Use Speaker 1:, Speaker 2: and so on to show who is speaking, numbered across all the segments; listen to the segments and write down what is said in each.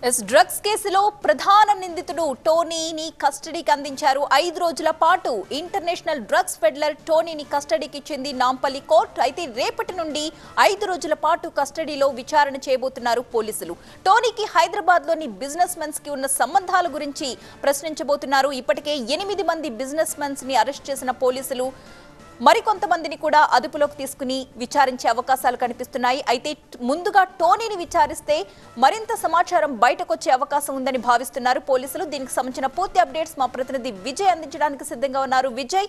Speaker 1: yes drugs కేసులో ప్రధాన నిందితుడు టోనీని కస్టడీకి అందించారు ఐదు రోజుల పాటు ఇంటర్నేషనల్ డ్రగ్స్ ఫెడలర్ టోనీని కస్టడీకి ఇచ్చింది నాంపల్లి కోర్టు అయితే రేపటి నుండి ఐదు రోజుల పాటు కస్టడీలో విచారణ చేయబోతున్నారు పోలీసులు టోనీకి హైదరాబాద్ లోని బిజినెస్ మెన్స్ కి ఉన్న సంబంధాల గురించి ప్రశ్నించబోతున్నారు ఇప్పటికే ఎనిమిది మంది బిజినెస్ మెన్స్ ని అరెస్ట్ చేసిన పోలీసులు మరికొంతమందిని కూడా అదుపులోకి తీసుకుని విచారించే అవకాశాలు కనిపిస్తున్నాయి అయితే ట్- ముందుగా టోనీని విచారిస్తే మరింత సమాచారం బయటకొచ్చే అవకాశం ఉందని భావిస్తున్నారు పోలీసులు దీనికి సంబంధించిన పూర్తి అప్డేట్స్ మా ప్రతినిధి విజయ్ అందించడానికి సిద్ధంగా ఉన్నారు విజయ్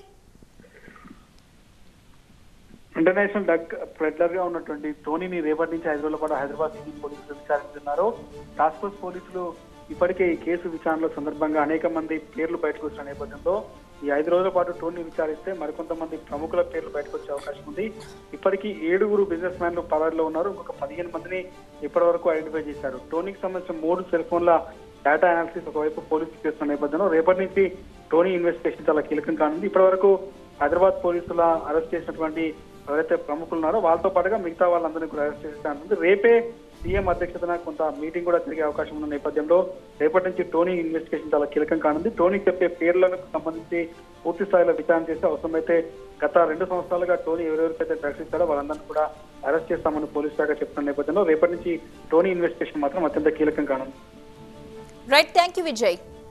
Speaker 2: ఇంటర్నేషనల్ డ్రగ్ పెడ్లర్ గా ఉన్నటువంటి టోనీని రేపటి నుంచి ఐదు రోజుల పాటు హైదరాబాద్ సిటీ పోలీసులు విచారిస్తున్నారు టాస్క్ ఫోర్స్ పోలీసులు ఇప్పటికే ఈ కేసు విచారణలో సందర్భంగా అనేక మంది పేర్లు బయటకు వచ్చిన నేపథ్యంలో ఈ ఐదు రోజుల పాటు టోనీ విచారిస్తే మరికొంతమంది ప్రముఖుల పేర్లు బయటకు వచ్చే అవకాశం ఉంది ఇప్పటికీ ఏడుగురు బిజినెస్ మ్యాన్లు పరారిలో ఉన్నారు ఇంకొక పదిహేను మందిని ఇప్పటి వరకు ఐడెంటిఫై చేశారు టోనీకి సంబంధించిన మూడు సెల్ ఫోన్ల డేటా అనాలిసిస్ ఒకవైపు పోలీసులు చేస్తున్న నేపథ్యంలో రేపటి నుంచి టోనీ ఇన్వెస్టిగేషన్ చాలా కీలకం కానుంది ఇప్పటి వరకు హైదరాబాద్ పోలీసుల అరెస్ట్ చేసినటువంటి ఎవరైతే ప్రముఖులు ఉన్నారో వాళ్ళతో పాటుగా మిగతా వాళ్ళందరినీ కూడా అరెస్ట్ చేస్తానంటుంది రేపే సీఎం అధ్యక్షతన కొంత మీటింగ్ కూడా జరిగే అవకాశం ఉన్న నేపథ్యంలో రేపటి నుంచి టోనీ ఇన్వెస్టిగేషన్ చాలా కీలకం కానుంది టోనీ చెప్పే పేర్లకు సంబంధించి పూర్తి స్థాయిలో విచారణ చేసి అవసరమైతే గత రెండు సంవత్సరాలుగా టోనీ ఎవరెవరికైతే డ్రగ్స్ ఇస్తారో వాళ్ళందరినీ కూడా అరెస్ట్ చేస్తామని పోలీస్ శాఖ చెప్తున్న నేపథ్యంలో రేపటి నుంచి టోనీ ఇన్వెస్టిగేషన్ మాత్రం అత్యంత కీలకం కానుంది
Speaker 1: రైట్ థ్యాంక్ యూ విజయ్